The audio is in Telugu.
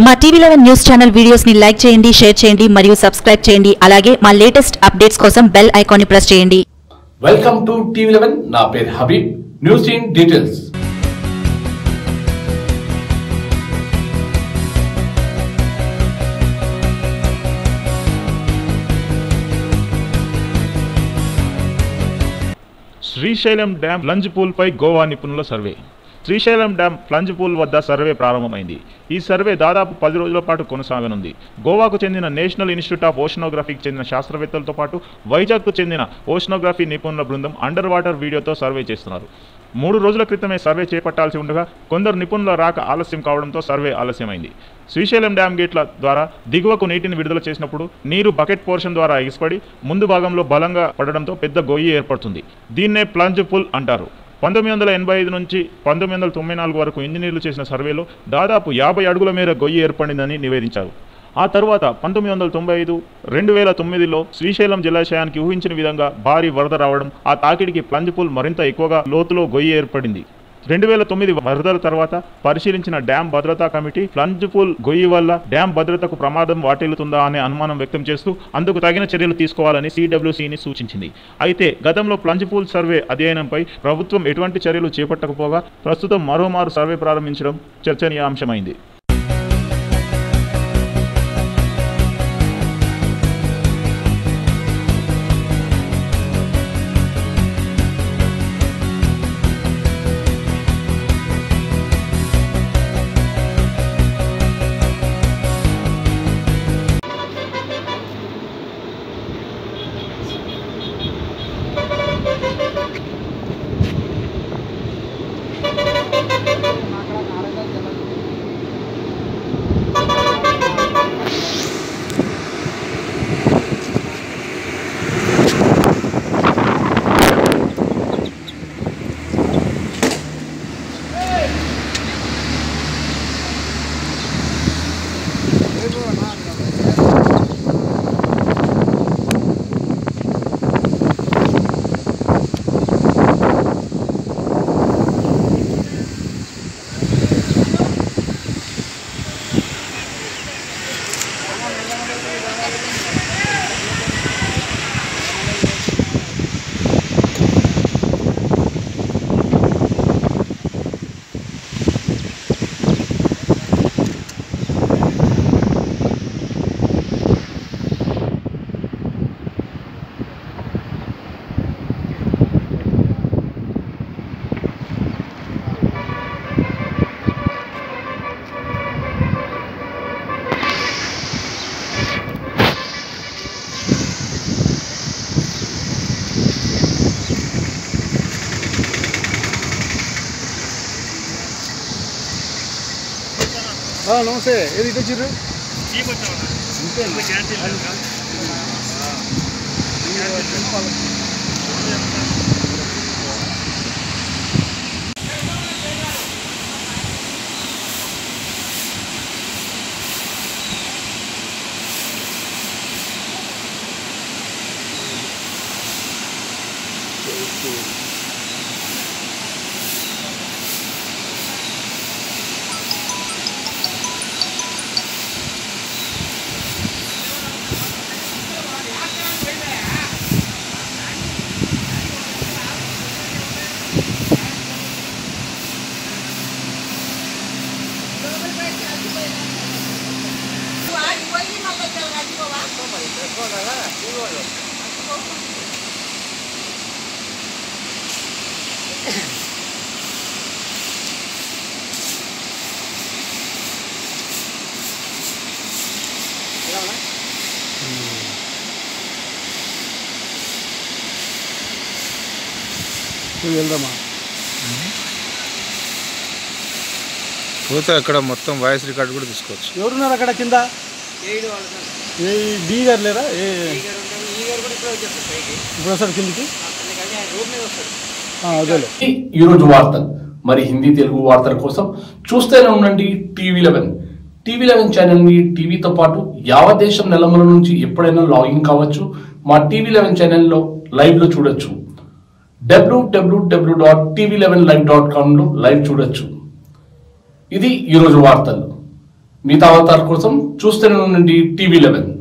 మా TV eleven news channel videos ని లైక్ చేయండి షేర్ చేయండి మరియు సబ్స్క్రైబ్ చేయండి అలాగే మా లేటెస్ట్ అప్డేట్స్ కోసం బెల్ ఐకాన్ ని ప్రెస్ చేయండి వెల్కమ్ టు టీవీ లెవెన్ నా పేరు Habeeb news in details Srisailam dam plunge పూల్పై గోవా నిపుణుల survey Srisailam dam plunge pool వద్ద సర్వే ప్రారంభమైంది ఈ సర్వే దాదాపు పది రోజుల పాటు కొనసాగనుంది గోవాకు చెందిన నేషనల్ ఇన్స్టిట్యూట్ ఆఫ్ ఓషనోగ్రఫీకి చెందిన శాస్త్రవేత్తలతో పాటు వైజాగ్కు చెందిన ఓషనోగ్రఫీ నిపుణుల బృందం అండర్ వాటర్ వీడియోతో సర్వే చేస్తున్నారు మూడు రోజుల క్రితమే సర్వే చేపట్టాల్సి ఉండగా కొందరు నిపుణుల రాక ఆలస్యం కావడంతో సర్వే ఆలస్యమైంది శ్రీశైలం డ్యాం గేట్ల ద్వారా దిగువకు నీటిని విడుదల చేసినప్పుడు నీరు బకెట్ పోర్షన్ ద్వారా ఎగిసిపడి ముందు భాగంలో బలంగా పడడంతో పెద్ద గొయ్యి ఏర్పడుతుంది దీన్నే ప్లంజ్ పుల్ అంటారు పంతొమ్మిది వందల ఎనభై ఐదు నుంచి పంతొమ్మిది వందల తొంభై నాలుగు వరకు ఇంజనీర్లు చేసిన సర్వేలో దాదాపు యాభై అడుగుల మేర గొయ్యి ఏర్పడిందని నివేదించారు ఆ తర్వాత పంతొమ్మిది వందల తొంభై ఐదు రెండు వేల తొమ్మిదిలో శ్రీశైలం జలాశయానికి ఊహించిన విధంగా భారీ వరద రావడం ఆ తాకిడికి ప్లంజ్ పూల్ మరింత ఎక్కువగా లోతులో గొయ్యి ఏర్పడింది రెండు వేల తొమ్మిది వరదల తర్వాత పరిశీలించిన డ్యాం భద్రతా కమిటీ ప్లంజ్ పూల్ గొయ్యి వల్ల డ్యాం భద్రతకు ప్రమాదం వాటిల్లుతుందా అనే అనుమానం వ్యక్తం చేస్తూ అందుకు తగిన చర్యలు తీసుకోవాలని సిడబ్ల్యూసీని సూచించింది అయితే గతంలో ప్లంజ్ పూల్ సర్వే అధ్యయనంపై ప్రభుత్వం ఎటువంటి చర్యలు చేపట్టకపోగా ప్రస్తుతం మరోమారు సర్వే ప్రారంభించడం చర్చనీయాంశమైంది ఆ, నమస్తే ఏది ఇటు వచ్చిర్రు నువ్వు వెళ్దామా పోతే అక్కడ మొత్తం వాయిస్ రికార్డు కూడా తీసుకోవచ్చు ఎవరున్నారు అక్కడ కింద ఏ డి గారు లేరా ఏ ఇప్పుడు వస్తాడు కిందికి ఆ, అదేలే ఈ ఈరోజు వార్తలు మరి హిందీ తెలుగు వార్తల కోసం చూస్తూనే ఉండండి TV eleven TV eleven channel ని టీవీతో పాటు యావత్ దేశం నెలమల నుంచి ఎప్పుడైనా లాగిన్ కావచ్చు మా టీవీ లెవెన్ ఛానల్లో లైవ్ లో చూడొచ్చు W W W dot TV eleven live dot com లో లైవ్ చూడొచ్చు ఇది ఈరోజు వార్తలు మిగతా అవతార్ కోసం చూస్తూనే ఉండండి టీవీ లెవెన్